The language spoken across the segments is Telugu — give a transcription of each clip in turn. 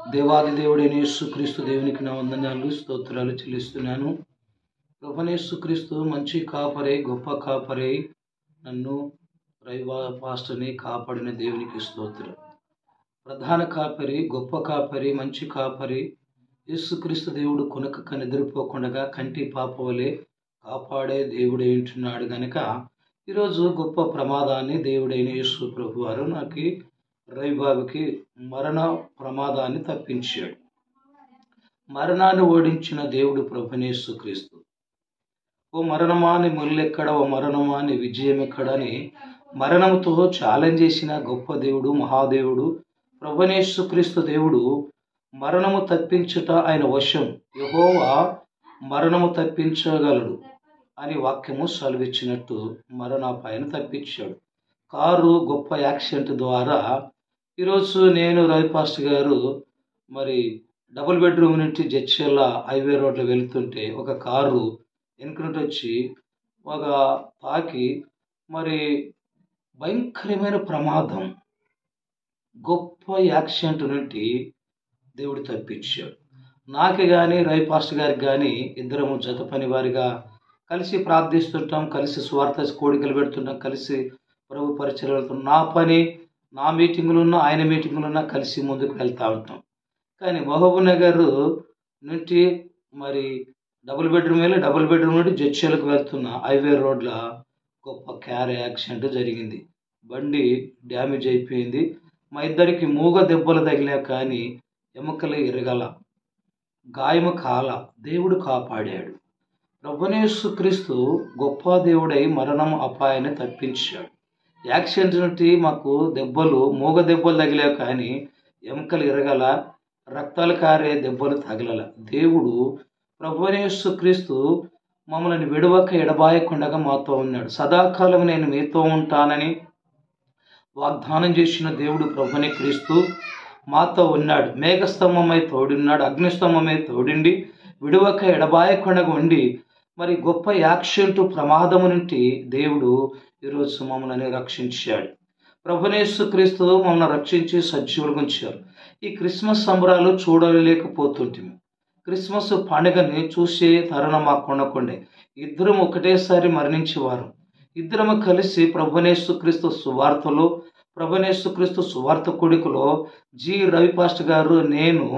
దేవాది దేవుడైన యేసుక్రీస్తు దేవునికి నా వందనాలు స్తోత్రాలు చెల్లిస్తున్నాను ప్రభునేసుక్రీస్తు మంచి కాపరే గొప్ప కాపరే నన్ను రైవా పాస్టర్ని కాపాడిన దేవునికి స్తోత్రం ప్రధాన కాపరి గొప్ప కాపరి మంచి కాపరి యేసుక్రీస్తు దేవుడు కొనక నిద్రపోకుండా కంటి పాప వలె కాపాడే దేవుడు ఏంటున్నాడు గనక ఈరోజు గొప్ప ప్రమాదాన్ని దేవుడైన యేసు ప్రభు వారు నాకు రవిబాబుకి మరణ ప్రమాదాన్ని తప్పించాడు మరణాన్ని ఓడించిన దేవుడు ప్రభునేసు క్రీస్తు ఓ మరణమాని ముల్లెక్కడ ఓ మరణమాని విజయం ఎక్కడని మరణంతో ఛాలెంజ్ చేసిన గొప్ప దేవుడు మహాదేవుడు ప్రభునేసు క్రీస్తు దేవుడు మరణము తప్పించుట ఆయన వశం యహోవా మరణము తప్పించగలడు అని వాక్యము సెలవిచ్చినట్టు మరణాపాయన తప్పించాడు కారు గొప్ప యాక్సిడెంట్ ద్వారా ఈరోజు నేను రవిపాస్ట్ గారు మరి డబుల్ బెడ్రూమ్ నుంచి జడ్చెల్ల హైవే రోడ్లో వెళ్తుంటే ఒక కారు వెనుకనుంటి వచ్చి ఒక తాకి మరి భయంకరమైన ప్రమాదం గొప్ప యాక్సిడెంట్ నుండి దేవుడు తప్పించాడు నాకు కానీ రవిపాస్ట్ గారికి కానీ ఇద్దరము జత పని వారిగా కలిసి ప్రార్థిస్తుంటాం కలిసి స్వార్థ కోడికలు పెడుతుంటాం కలిసి ప్రభు పరిచయం వెళ్తాం నా పని నా మీటింగులు ఉన్నా ఆయన మీటింగులు ఉన్నా కలిసి ముందుకు వెళ్తూ ఉంటాం కానీ మహబూబ్ నగర్ నుండి మరి డబుల్ బెడ్రూమ్ వెళ్ళి డబుల్ బెడ్రూమ్ నుండి జడ్చీలకు వెళ్తున్న హైవే రోడ్ల గొప్ప క్యార్ యాక్సిడెంట్ జరిగింది బండి డ్యామేజ్ అయిపోయింది మా ఇద్దరికి మూగ దెబ్బలు తగిలా కానీ ఎముకలు ఎరగల గాయము కాల దేవుడు కాపాడాడు ప్రభునేసు క్రీస్తు గొప్ప దేవుడై మరణం అపాయాన్ని తప్పించాడు యాక్సిడెంట్ నుండి మాకు దెబ్బలు మూగ దెబ్బలు తగిలావు కానీ ఎముకలు ఎరగల రక్తాలు కారే దెబ్బలు తగలల దేవుడు ప్రభునేసు క్రీస్తు మమ్మల్ని విడవక ఎడబాయకుండా మాతో ఉన్నాడు సదాకాలం నేను మీతో ఉంటానని వాగ్దానం చేసిన దేవుడు ప్రభుని క్రీస్తు మాతో ఉన్నాడు మేఘస్తంభమై తోడున్నాడు అగ్నిస్తంభమై తోడిండి విడవక ఎడబాయకుండా ఉండి మరి గొప్ప యాక్సిడెంట్ ప్రమాదము నుండి దేవుడు ఈరోజు మమ్మల్ని రక్షించాడు ప్రభునేసు క్రీస్తు మమ్మల్ని రక్షించి సజీవులు ఉంచారు ఈ క్రిస్మస్ సంబరాలు చూడలేకపోతుంటిమి క్రిస్మస్ పండుగని చూసే తరుణం మాకు కొనకుండే ఇద్దరం ఒకటేసారి మరణించేవారు ఇద్దరము కలిసి ప్రభునేసు క్రీస్తు సువార్తలో ప్రభునేసు క్రీస్తు సువార్త కొడుకులో జి రవిపాస్ట్ గారు నేను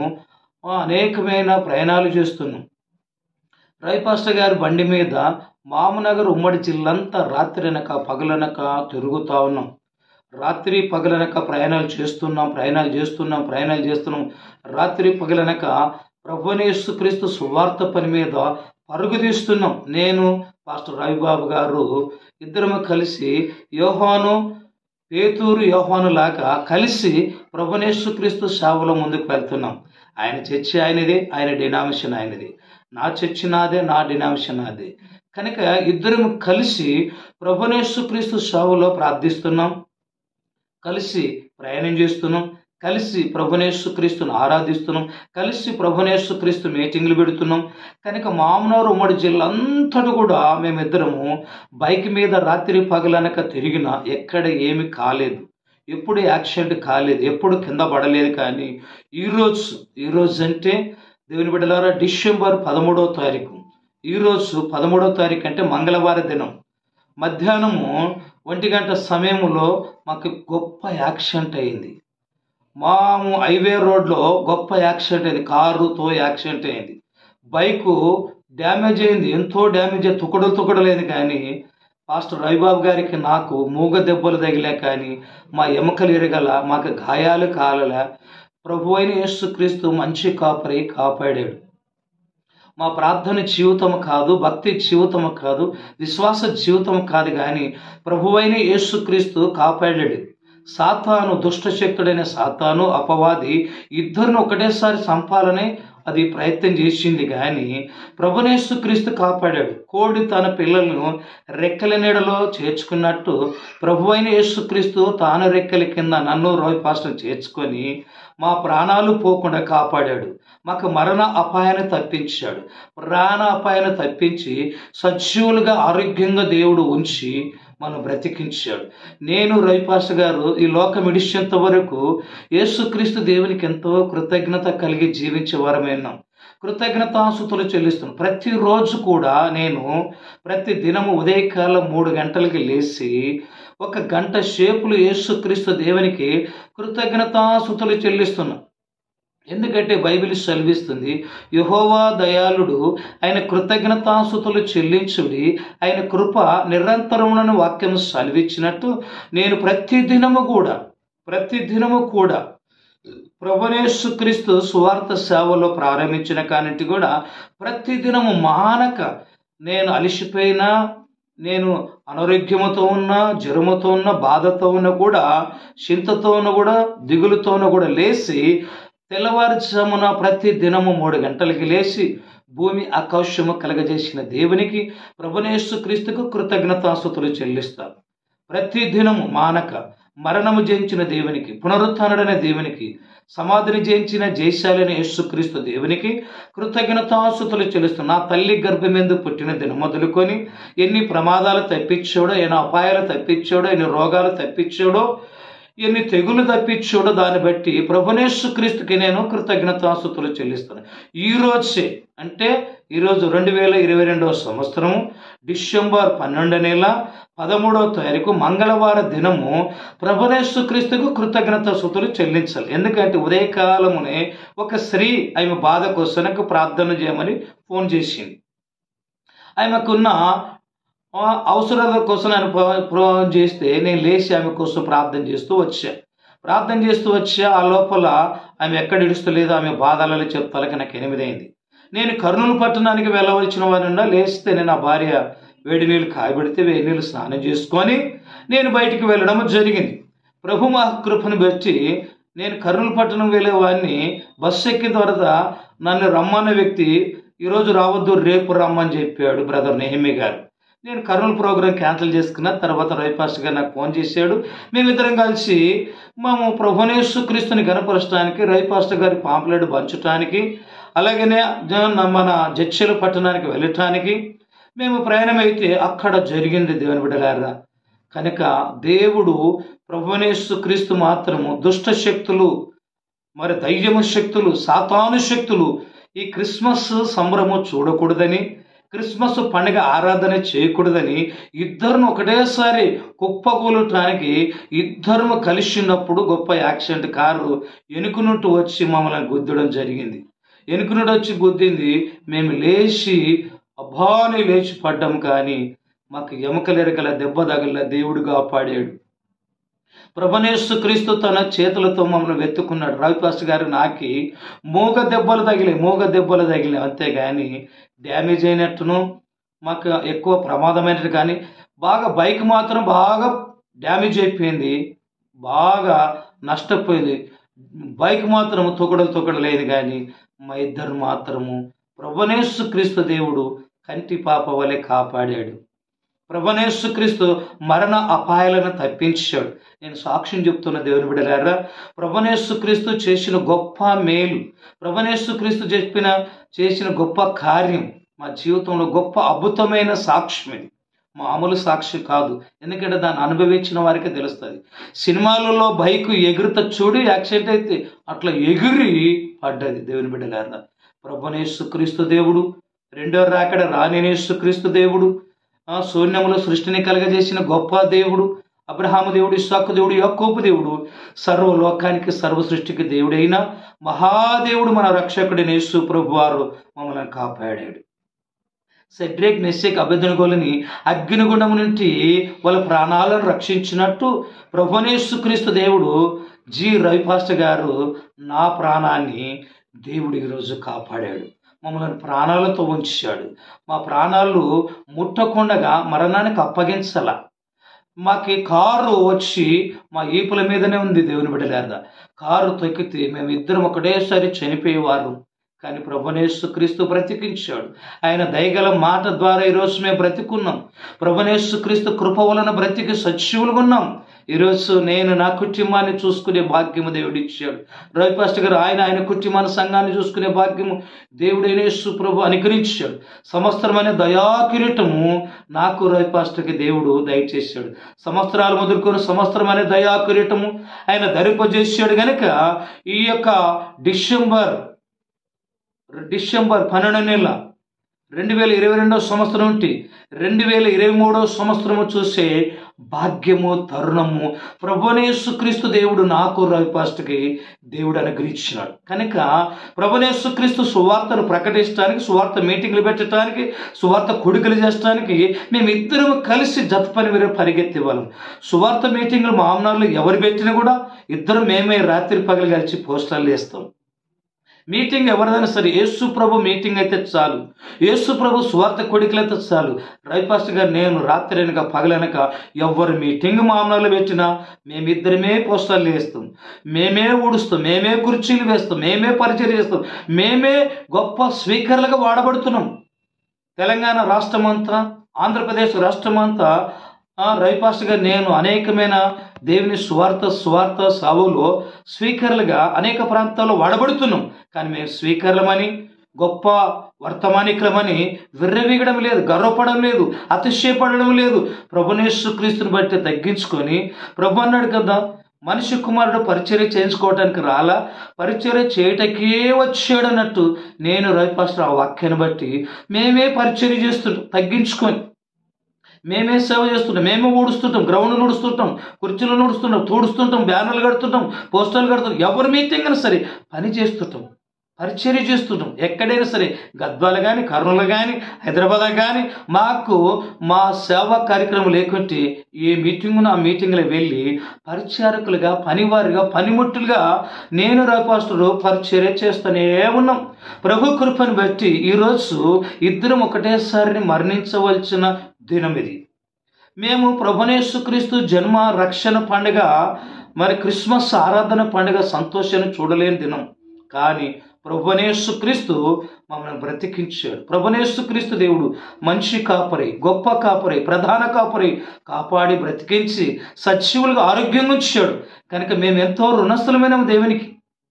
అనేకమైన ప్రయాణాలు చేస్తున్నాం రవిపాస్ట్ గారి బండి మీద మామనగర్ ఉమ్మడి జిల్లంతా రాత్రినక పగలనక తిరుగుతూ ఉన్నాం రాత్రి పగలనక ప్రయాణాలు చేస్తున్నాం ప్రయాణాలు చేస్తున్నాం ప్రయాణాలు చేస్తున్నాం రాత్రి పగలనక ప్రభునేసు క్రీస్తు సువార్త పని మీద పరుగు తీస్తున్నాం నేను పాస్టర్ రవిబాబు గారు ఇద్దరము కలిసి యోహాను పేతూరు యోహాను లాగా కలిసి ప్రభునేసు క్రీస్తు సేవలో ముందుకు వెళ్తున్నాం ఆయన చర్చి ఆయనది ఆయన డినామిషన్ ఆయనది నా చర్చి నాదే నా డినామిషన్ నాదే కనుక ఇద్దరం కలిసి ప్రభునేసు క్రీస్తు సేవలో ప్రార్థిస్తున్నాం కలిసి ప్రయాణం చేస్తున్నాం కలిసి ప్రభునేసు క్రీస్తును ఆరాధిస్తున్నాం కలిసి ప్రభునేసు క్రీస్తు మీటింగ్లు పెడుతున్నాం కనుక మామనూరు ఉమ్మడి జిల్లా అంతటా కూడా మేమిద్దరము బైక్ మీద రాత్రి పగలనక తిరిగినా ఎక్కడ ఏమి కాలేదు ఎప్పుడు యాక్సిడెంట్ కాలేదు ఎప్పుడు కింద పడలేదు కానీ ఈరోజు ఈరోజు అంటే దేవుని బిడ్డలారా డిసెంబర్ పదమూడవ తారీఖు ఈరోజు పదమూడవ తారీఖు అంటే మంగళవారం దినం మధ్యాహ్నము ఒంటి గంట సమయంలో మాకు గొప్ప యాక్సిడెంట్ అయింది మాము హైవే రోడ్లో గొప్ప యాక్సిడెంట్ అయింది కారుతో యాక్సిడెంట్ అయింది బైకు డ్యామేజ్ అయింది ఎంతో డ్యామేజ్ అయ్యి తుకడలు తుకడలేదు కానీ పాస్టర్ రవిబాబు గారికి నాకు మూగ దెబ్బలు తగిలే కానీ మా ఎముకలు ఎరగల మాకు గాయాలు కాలల ప్రభు అయిన యేసుక్రీస్తు మంచి కాపరి కాపాడాడు మా ప్రార్థన జీవితం కాదు భక్తి జీవితం కాదు విశ్వాస జీవితం కాదు కానీ ప్రభువైన యేసుక్రీస్తు కాపాడాడు సాతాను దుష్టశక్తుడైన సాతాను అపవాది ఇద్దరిని ఒకటేసారి చంపాలని అది ప్రయత్నం చేసింది కానీ ప్రభునేసు క్రీస్తు కాపాడాడు కోడి తన పిల్లలను రెక్కల నీడలో చేర్చుకున్నట్టు ప్రభు అయిన యేసుక్రీస్తు తాను రెక్కల కింద నన్ను రోయ్ పాస్టర్ చేర్చుకొని మా ప్రాణాలు పోకుండా కాపాడాడు మాకు మరణ అపాయాన్ని తప్పించాడు ప్రాణ అపాయాన్ని తప్పించి సజీవులుగా ఆరోగ్యంగా దేవుడు ఉంచి మనం బ్రతికించాడు నేను రవిపాస్ గారు ఈ లోకం ఇడిచేంత వరకు యేసుక్రీస్తు దేవునికి ఎంతో కృతజ్ఞత కలిగి జీవించే వారమే ఉన్నాం కృతజ్ఞతాసుతులు చెల్లిస్తున్నాను ప్రతిరోజు కూడా నేను ప్రతి దినము ఉదయకాలం మూడు గంటలకి లేచి ఒక గంట సేపులు యేసుక్రీస్తు దేవునికి కృతజ్ఞతాసుతులు చెల్లిస్తున్నా ఎందుకంటే బైబిల్ సెలవిస్తుంది యహోవా దయాళుడు ఆయన కృతజ్ఞతాసుతులు చెల్లించుడి ఆయన కృప నిరంతరములను వాక్యం సెలవిచ్చినట్టు నేను ప్రతి దినము కూడా ప్రతి దినము కూడా ప్రభునేశ్వక్రీస్తు సువార్త సేవలో ప్రారంభించిన కానింటి కూడా ప్రతిదినము మానక నేను అలిసిపోయినా నేను అనారోగ్యముతో ఉన్నా జ్వరముతో ఉన్న బాధతో ఉన్న కూడా చింతతో ఉన్న కూడా దిగులుతో ఉన్న కూడా లేచి తెల్లవారుజామున ప్రతి దినము మూడు గంటలకి లేచి భూమి ఆకాశము కలగజేసిన దేవునికి ప్రభునేశ్వ క్రీస్తుకు కృతజ్ఞతాస్తుతులు చెల్లిస్తారు ప్రతి దినము మానక మరణము జయించిన దేవునికి పునరుత్డైన దేవునికి సమాధిని జయించిన జయశాలైన యేసుక్రీస్తు దేవునికి కృతజ్ఞతాసుతులు చెల్లిస్తూ నా తల్లి గర్భమెందు పుట్టిన దినం మొదలుకొని ఎన్ని ప్రమాదాలు తప్పించాడో ఎన్ని అపాయాలు తప్పించాడో ఎన్ని రోగాలు తప్పించాడో ఎన్ని తెగులు తప్పించాడో దాన్ని బట్టి ప్రభునేశ్వక్రీస్తుకి నేను కృతజ్ఞతాస్తుతులు చెల్లిస్తాను ఈ రోజే అంటే ఈరోజు రెండు వేల ఇరవై రెండవ సంవత్సరము డిసెంబర్ పన్నెండు నెల పదమూడవ తారీఖు మంగళవార దినము ప్రభునేశ్వక్రీస్తుకు కృతజ్ఞత సుతులు చెల్లించాలి ఎందుకంటే ఉదయకాలమునే ఒక స్త్రీ ఆమె బాధ కోసం నాకు ప్రార్థన చేయమని ఫోన్ చేసింది ఆమెకున్న అవసరాల కోసం నేను ఫోన్ చేస్తే నేను లేచి ఆమె కోసం ప్రార్థన చేస్తూ వచ్చా ప్రార్థన చేస్తూ వచ్చా ఆ లోపల ఆమె ఎక్కడ ఇడుస్తలేదు ఆమె బాధలలో చెప్తాలకి నాకు ఎనిమిదైంది నేను కర్నూలు పట్టణానికి వెళ్ళవలసిన వారిని లేస్తే నేను ఆ భార్య వేడి నీళ్ళు కాయబెడితే వేడి నీళ్ళు స్నానం చేసుకొని నేను బయటికి వెళ్ళడం జరిగింది ప్రభు మా కృపను బట్టి నేను కర్నూలు పట్టణం వెళ్ళే వాడిని బస్సు ఎక్కిన తర్వాత నన్ను రమ్మన్న వ్యక్తి ఈరోజు రావద్దు రేపు రమ్మని చెప్పాడు బ్రదర్ నెహిమి గారు నేను కర్నూలు ప్రోగ్రాం క్యాన్సిల్ చేసుకున్న తర్వాత రవిపాస్ట్ గారు నాకు ఫోన్ చేశాడు మేమిద్దరం కలిసి మేము ప్రభునేశ్వ క్రీస్తుని గనపరచడానికి రవిపాస్ట్ గారి పాంప్లెట్ పంచడానికి అలాగనే మన జడ్చెల పట్టణానికి వెళ్ళటానికి మేము ప్రయాణం అయితే అక్కడ జరిగింది దేవుని బిడ్డలారా కనుక దేవుడు ప్రభునేశ్వ క్రీస్తు మాత్రము దుష్ట శక్తులు మరి దయ్యము శక్తులు సాతాను శక్తులు ఈ క్రిస్మస్ సంబరము చూడకూడదని క్రిస్మస్ పండుగ ఆరాధన చేయకూడదని ఇద్దరును ఒకటేసారి కుప్పకూలటానికి ఇద్దరు కలిసి ఉన్నప్పుడు గొప్ప యాక్సిడెంట్ కారు ఎనుకునుంటూ వచ్చి మమ్మల్ని గుద్దడం జరిగింది ఎనుకునుంటి వచ్చి గుద్దింది మేము లేచి అబ్బాని లేచి పడ్డాం కానీ మాకు ఎముకలెరకల దెబ్బ తగల దేవుడు కాపాడాడు ప్రభనేశ్వ క్రీస్తు తన చేతులతో మమ్మల్ని వెతుకున్నాడు రవిపాస్ గారు నాకి మూగ దెబ్బలు తగిలే మూగ దెబ్బలు తగిలే అంతేగాని డ్యామేజ్ అయినట్టును మాకు ఎక్కువ ప్రమాదమైనట్టు కానీ బాగా బైక్ మాత్రం బాగా డ్యామేజ్ అయిపోయింది బాగా నష్టపోయింది బైక్ మాత్రం తొకడలు తొకడలేదు కానీ మా ఇద్దరు మాత్రము ప్రభనేశ్వ క్రీస్తు దేవుడు కంటి పాప వలె కాపాడాడు ప్రభనేశ్వక్రీస్తు మరణ అపాయాలను తప్పించాడు నేను సాక్ష్యం చెప్తున్న దేవుని బిడ్డలారా ప్రభనేశ్వక్రీస్తు చేసిన గొప్ప మేలు ప్రభనేశ్వక్రీస్తు చెప్పిన చేసిన గొప్ప కార్యం మా జీవితంలో గొప్ప అద్భుతమైన సాక్ష్యం ఇది మామూలు సాక్షి కాదు ఎందుకంటే దాన్ని అనుభవించిన వారికి తెలుస్తుంది సినిమాలలో బైక్ ఎగురుత చూడు యాక్సిడెంట్ అయితే అట్లా ఎగిరి పడ్డది దేవుని బిడ్డలారా ప్రభనేశ్వక్రీస్తు దేవుడు రెండో రాకడ రానేనేశ్వక్రీస్తు దేవుడు శూన్యములో సృష్టిని కలగజేసిన గొప్ప దేవుడు అబ్రహాము దేవుడు ఇస్సాకు దేవుడు యాకోబు దేవుడు సర్వలోకానికి సర్వ సృష్టికి దేవుడైన మహాదేవుడు మన రక్షకుడిని యేసు ప్రభు వారు మమ్మల్ని కాపాడాడు సెడ్రేక్ నెస్సేక్ అభ్యర్థనగోలని అగ్నిగుండము నుండి వాళ్ళ ప్రాణాలను రక్షించినట్టు ప్రభునేశ్వక్రీస్తు దేవుడు జి రవిపాస్టర్ గారు నా ప్రాణాన్ని దేవుడు ఈరోజు కాపాడాడు మమ్మల్ని ప్రాణాలతో ఉంచాడు మా ప్రాణాలు ముట్టకుండగా మరణానికి అప్పగించాల మాకి కారు వచ్చి మా ఈపుల మీదనే ఉంది దేవుని బిడ్డలేదా కారు తొక్కితే మేము ఇద్దరం ఒకటేసారి చనిపోయేవారు కానీ ప్రభునేశ్వ క్రీస్తు బ్రతికించాడు ఆయన దయగల మాట ద్వారా ఈరోజు మేము బ్రతికున్నాం ప్రభునేశ్వ క్రీస్తు కృప వలన బ్రతికి సజీవులుగా ఉన్నాం ఈరోజు నేను నా కుటుంబాన్ని చూసుకునే భాగ్యము దేవుడు ఇచ్చాడు రవి పాస్టర్ గారు ఆయన ఆయన కుటుంబాన్ని సంఘాన్ని చూసుకునే భాగ్యము దేవుడైన యేసు ప్రభు అనుగ్రహించాడు సంవత్సరమైన దయాకిరీటము నాకు రవి పాస్టర్కి దేవుడు దయచేశాడు సంవత్సరాలు మొదలుకొని సంవత్సరమైన దయాకిరీటము ఆయన ధరింపజేసాడు గనుక ఈ యొక్క డిసెంబర్ డిసెంబర్ పన్నెండు నెల రెండు వేల ఇరవై రెండవ సంవత్సరం నుండి రెండు వేల ఇరవై మూడవ సంవత్సరము చూసే భాగ్యము తరుణము ప్రభునేసుక్రీస్తు దేవుడు నాకు రవిపాస్ట్కి దేవుడు అనుగ్రహించినాడు కనుక ప్రభునేసుక్రీస్తు సువార్తను ప్రకటించడానికి సువార్త మీటింగ్లు పెట్టడానికి సువార్త కొడుకులు చేసడానికి మేమిద్దరం కలిసి జత పని మీరు పరిగెత్తేవాళ్ళం సువార్త మీటింగ్లు మామనాళ్ళు ఎవరు పెట్టినా కూడా ఇద్దరు మేమే రాత్రి పగలు కలిసి పోస్టర్లు వేస్తాం మీటింగ్ ఎవరిదైనా సరే యేసు ప్రభు మీటింగ్ అయితే చాలు యేసు ప్రభు స్వార్థ కొడుకులైతే చాలు రైపాస్ట్ గారు నేను రాత్రి అనక పగలనక ఎవరు మీటింగ్ మామూలు పెట్టినా మేమిద్దరమే పోస్టర్లు వేస్తాం మేమే ఊడుస్తాం మేమే కుర్చీలు వేస్తాం మేమే పరిచయం చేస్తాం మేమే గొప్ప స్పీకర్లుగా వాడబడుతున్నాం తెలంగాణ రాష్ట్రమంతా ఆంధ్రప్రదేశ్ రాష్ట్రమంతా రైపాస్ట్గా నేను అనేకమైన దేవుని స్వార్థ స్వార్థ సావులో స్పీకర్లుగా అనేక ప్రాంతాల్లో వాడబడుతున్నాం కానీ మేము స్పీకర్లమని గొప్ప వర్తమానికులమని విర్రవీగడం లేదు గర్వపడడం లేదు అతిశయపడడం లేదు ప్రభునేశ్వర క్రీస్తుని బట్టి తగ్గించుకొని ప్రభు అన్నాడు కదా మనిషి కుమారుడు పరిచర్య చేయించుకోవడానికి రాలా పరిచర్య చేయటకే వచ్చాడు అన్నట్టు నేను రవిపాస్టర్ ఆ వాక్యాన్ని బట్టి మేమే పరిచర్య చేస్తుంటాం తగ్గించుకొని మేమే సేవ చేస్తుంటాం మేమే ఊడుస్తుంటాం గ్రౌండ్లు ఊడుస్తుంటాం కుర్చీలు ఊడుస్తుంటాం తూడుస్తుంటాం బ్యానర్లు కడుతుంటాం పోస్టర్లు కడుతుంటాం ఎవరి మీటింగ్ అయినా సరే పని చేస్తుంటాం పరిచర్య చేస్తుంటాం ఎక్కడైనా సరే గద్వాలు కానీ కర్నూలు కానీ హైదరాబాద్ కానీ మాకు మా సేవా కార్యక్రమం లేకుంటే ఏ మీటింగ్ ఆ మీటింగ్లో వెళ్ళి పరిచారకులుగా పనివారిగా పనిముట్టులుగా నేను రాపాస్టరు పరిచర్య చేస్తూనే ఉన్నాం ప్రభు కృపను బట్టి ఈరోజు ఇద్దరం ఒకటేసారి మరణించవలసిన దినం ఇది మేము ప్రభునేశ్వక్రీస్తు జన్మ రక్షణ పండుగ మరి క్రిస్మస్ ఆరాధన పండుగ సంతోషాన్ని చూడలేని దినం కానీ ప్రభునేశ్వక్రీస్తు మమ్మల్ని బ్రతికించాడు ప్రభునేశ్వక్రీస్తు దేవుడు మంచి కాపరి గొప్ప కాపరి ప్రధాన కాపరి కాపాడి బ్రతికించి సజీవులుగా ఆరోగ్యంగా ఉంచాడు కనుక మేము ఎంతో రుణస్థులమైన దేవునికి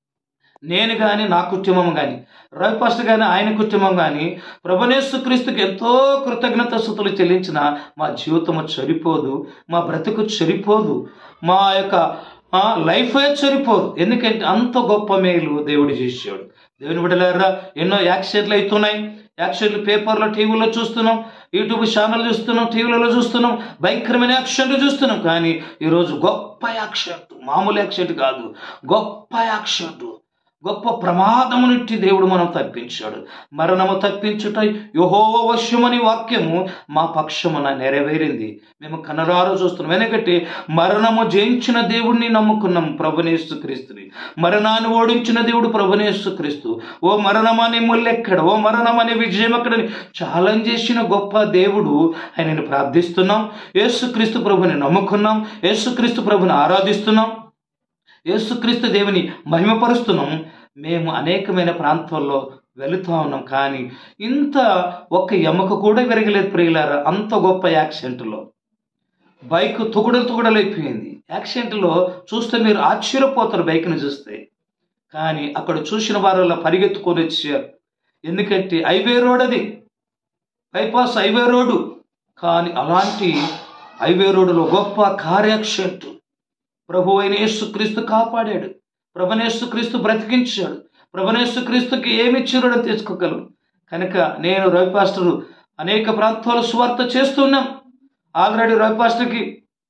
నేను కానీ నా కుటుంబం కానీ రవిపాస్ట్ కానీ ఆయన కుటుంబం కానీ ప్రభునేశ్వక్రీస్తుకి ఎంతో కృతజ్ఞత స్థుతులు చెల్లించిన మా జీవితము చరిపోదు మా బ్రతుకు చరిపోదు మా యొక్క లైఫే చరిపోదు ఎందుకంటే అంత గొప్ప మేలు దేవుడు చేశాడు దేవుని బిడ్డలారా ఎన్నో యాక్సిడెంట్లు అవుతున్నాయి యాక్సిడెంట్లు పేపర్లో టీవీలో చూస్తున్నాం యూట్యూబ్ ఛానల్ చూస్తున్నాం టీవీలలో చూస్తున్నాం భయంకరమైన యాక్సిడెంట్లు చూస్తున్నాం కానీ ఈరోజు గొప్ప యాక్సిడెంట్ మామూలు యాక్సిడెంట్ కాదు గొప్ప యాక్సిడెంట్ గొప్ప ప్రమాదము నుండి దేవుడు మనం తప్పించాడు మరణము తప్పించుట యోహో వశ్యమని వాక్యము మా పక్షమున నెరవేరింది మేము కనరారు చూస్తున్నాం ఎందుకంటే మరణము జయించిన దేవుడిని నమ్ముకున్నాం ప్రభునేసు క్రీస్తుని మరణాన్ని ఓడించిన దేవుడు ప్రభునేసు క్రీస్తు ఓ మరణమనే ముల్లెక్కడ ఓ మరణమనే విజయం ఎక్కడని ఛాలెంజ్ చేసిన గొప్ప దేవుడు ఆయనని ప్రార్థిస్తున్నాం యేసుక్రీస్తు ప్రభుని నమ్ముకున్నాం యేసుక్రీస్తు ప్రభుని ఆరాధిస్తున్నాం యేసుక్రీస్తు దేవుని మహిమపరుస్తున్నాం మేము అనేకమైన ప్రాంతాల్లో వెళుతూ ఉన్నాం కానీ ఇంత ఒక్క ఎముక కూడా విరగలేదు ప్రియులారా అంత గొప్ప యాక్సిడెంట్లో బైక్ తుగుడలు తుగుడలైపోయింది యాక్సిడెంట్లో చూస్తే మీరు ఆశ్చర్యపోతారు బైక్ని చూస్తే కానీ అక్కడ చూసిన వారిలో పరిగెత్తుకొని వచ్చారు ఎందుకంటే హైవే రోడ్ అది బైపాస్ హైవే రోడ్డు కానీ అలాంటి హైవే రోడ్డులో గొప్ప కార్ యాక్సిడెంట్ ప్రభు అయిన యేసుక్రీస్తు కాపాడాడు ప్రభునేసుక్రీస్తు బ్రతికించాడు ప్రభునేసుక్రీస్తుకి ఏమి ఇచ్చిరో తెచ్చుకోగలరు కనుక నేను రవి పాస్టరు అనేక ప్రాంతాల్లో సువార్త చేస్తున్నాం ఆల్రెడీ రవి పాస్టర్కి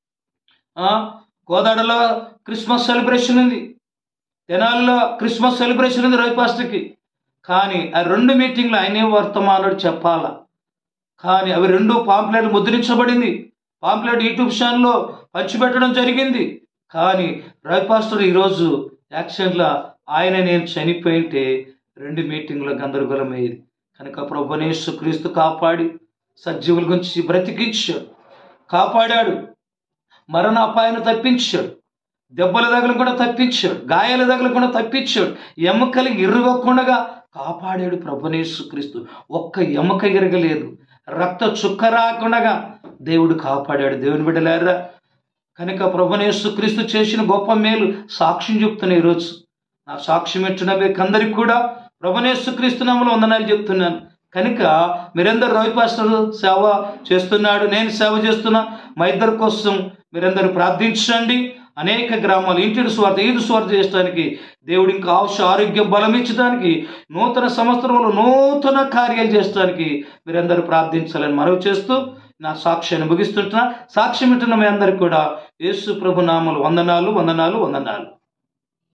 కోదాడలో క్రిస్మస్ సెలబ్రేషన్ ఉంది తెనాలిలో క్రిస్మస్ సెలబ్రేషన్ ఉంది రవి పాస్టర్కి కానీ ఆ రెండు మీటింగ్లు ఆయనే వర్తమానుడు చెప్పాలా కానీ అవి రెండు పాంప్లెట్లు ముద్రించబడింది పాంప్లెట్ యూట్యూబ్ ఛానల్లో పంచిపెట్టడం జరిగింది కానీ రవి పాస్టర్ ఈరోజు యాక్సిడెంట్లో ఆయన నేను చనిపోయింటే రెండు మీటింగ్లో గందరగోళం అయ్యేది కనుక ప్రభునేశ్వ క్రీస్తు కాపాడి సజీవుల గురించి బ్రతికించాడు కాపాడాడు మరణ అపాయాన్ని తప్పించాడు దెబ్బల దగ్గర కూడా తప్పించాడు గాయాల దగ్గర కూడా తప్పించాడు ఎముకలు ఇరుగకుండా కాపాడాడు ప్రభునేశ్వ క్రీస్తు ఒక్క ఎముక ఇరగలేదు రక్త చుక్క రాకుండా దేవుడు కాపాడాడు దేవుని బిడ్డలారా కనుక ప్రభునేసు క్రీస్తు చేసిన గొప్ప మేలు సాక్ష్యం చెప్తున్నా ఈరోజు నా సాక్ష్యం ఎట్టిన మీకు అందరికి కూడా ప్రభునేసు క్రీస్తు నామలో వందనాలు చెప్తున్నాను కనుక మీరందరూ రవి పాస్టర్ సేవ చేస్తున్నాడు నేను సేవ చేస్తున్నా మా ఇద్దరి కోసం మీరందరూ ప్రార్థించండి అనేక గ్రామాలు ఇంటిని స్వార్థ ఈదు స్వార్థ చేయడానికి దేవుడు ఇంకా ఆశ ఆరోగ్యం బలం ఇచ్చడానికి నూతన సంవత్సరంలో నూతన కార్యాలు చేయడానికి మీరందరూ ప్రార్థించాలని మనవి చేస్తూ నా సాక్ష్యాన్ని ముగిస్తుంటున్నా సాక్ష్యం ఇస్తున్న మీ అందరికి కూడా యేసు ప్రభు నామలు వందనాలు వందనాలు వందనాలు